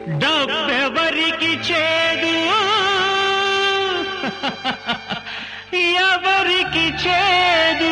డబ్బెవరికి చేదు ఎవరికి చేదు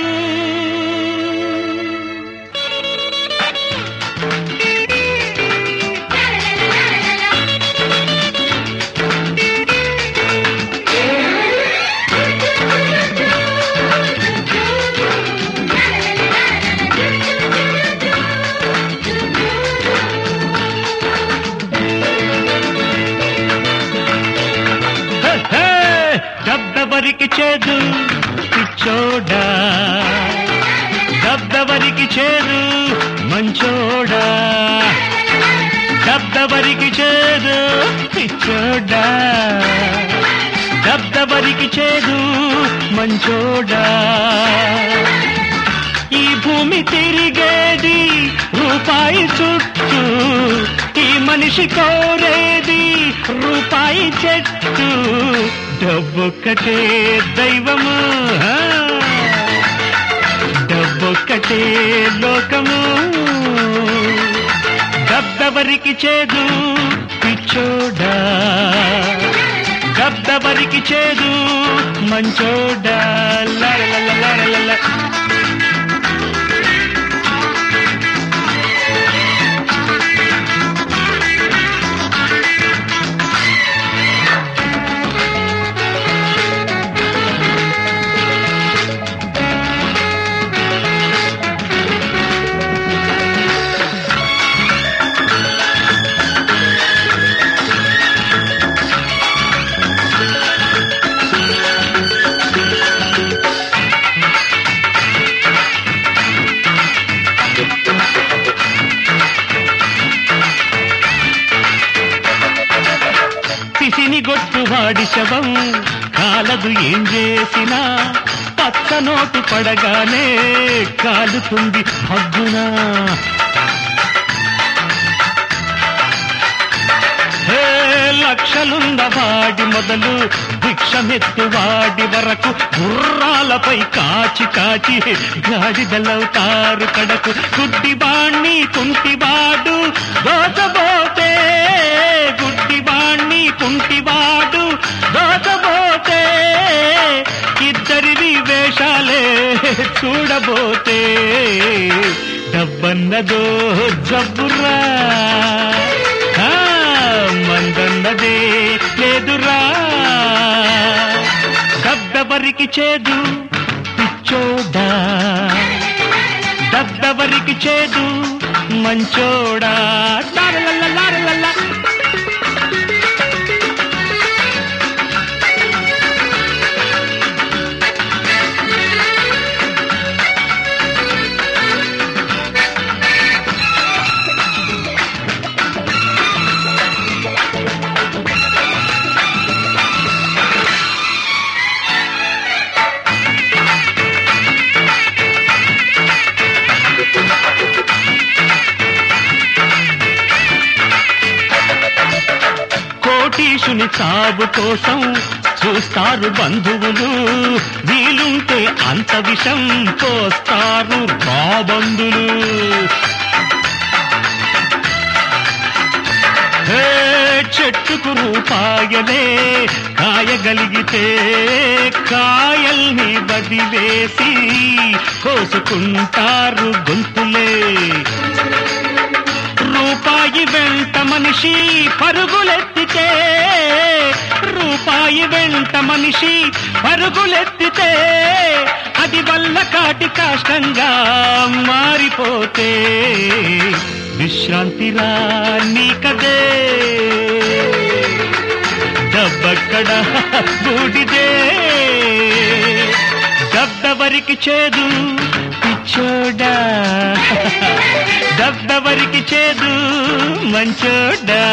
హే, హే, డబ్బెవరికి చేదు పిచ్చోడా డబ్బెవరికి చేదు మంచోడా డబ్బెవరికి చేదు పిచ్చోడా డబ్బెవరికి చేదు మంచోడా ఈ భూమి తిరిగేది రూపాయి చుట్టూ ఈ మనిషి కోరేది రూపాయి చెట్టు డబ్బొక్కటే దైవము ఆ. డబ్బొక్కటే లోకము డబ్బెవరికి చేదు పిచ్చోడా డబ్బెవరికి చేదు మంచోడా లరలలలరలల. పిసిని గొట్టువాడి శవం కాలదు ఏం చేసినా పచ్చ నోటు పడగానే కాలుతుంది హగ్గునా హే లక్షలున్న వాడి మొదలు భిక్షమెత్తు వాడి వరకు గుర్రాలపై కాచి కాచి గాడిదలవుతారు కడకు గుడ్డివాణ్ణి కుంటివాడు దోచబోతే గుడ్డివాణ్ణి కుంటివాడు దోచబోతే ఇద్దరివి వేషాలే చూడబోతే డబ్బన్నదో జబ్బురా ఆ, మందన్నదే లేదురా డబ్బెవరికి చేదు పిచ్చోడా డబ్బెవరికి చేదు మంచోడా లారలల్ల లారలల్ల. కోటీశుని చావు కోసం చూస్తారు బంధువులు వీలుంటే అంత విషం పోస్తారు రాబందులు హే, చెట్టుకు రూపాయలే కాయగలిగితే కాయల్ని బదివేసి కోసుకుంటారు గొంతులే రూపాయి వెంట మనిషి పరుగులెత్తితే రూపాయి వెంట మనిషి పరుగులెత్తితే అది వల్ల కాటి కాష్టంగా మారిపోతే విశ్రాంతిరా నీకదే డబ్బక్కడ బూడిదే డబ్బెవరికి చేదు పిచ్చోడా డబ్బెవరికి చేదు మంచోడా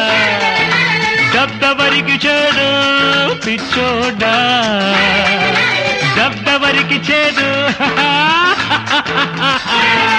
డబ్బెవరికి చేదు పిచ్చోడా డబ్బెవరికి చేదు